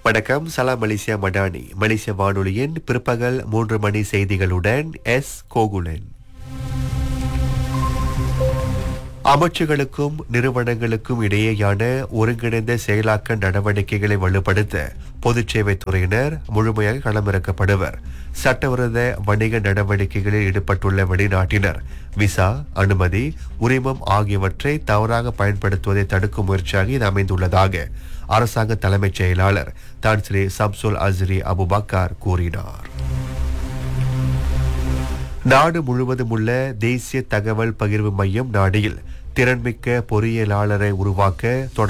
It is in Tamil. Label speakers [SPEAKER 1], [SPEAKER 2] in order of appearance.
[SPEAKER 1] வணக்கம் சலாம் மலேசியா மடானி மலேசிய வானொலியின் பிற்பகல் மூன்று மணி செய்திகளுடன் எஸ் கோகுலன் அமைச்சுகளுக்கும் நிறுவனங்களுக்கும் இடையேயான ஒருங்கிணைந்த செயலாக்க நடவடிக்கைகளை வலுப்படுத்த பொதுச் சேவைத் துறையினர் முழுமையாக களமிறக்கப்படுவர் சட்டவிரோத வணிக நடவடிக்கைகளில் ஈடுபட்டுள்ள வெளிநாட்டினர் விசா அனுமதி உரிமம் ஆகியவற்றை தவறாக பயன்படுத்துவதை தடுக்கும் முயற்சியாக இது அமைந்துள்ளதாக அரசாங்க தலைமைச் செயலாளர் தான் ஸ்ரீ சம்சுல் அஸ்ரி அபுபக்கார் கூறினார் நாடு முழுவதும் உள்ள தேசிய தகவல் பகிர்வு மையம் நாடியில் திறன்மிக்க பொறியியலாளரை உருவாக்க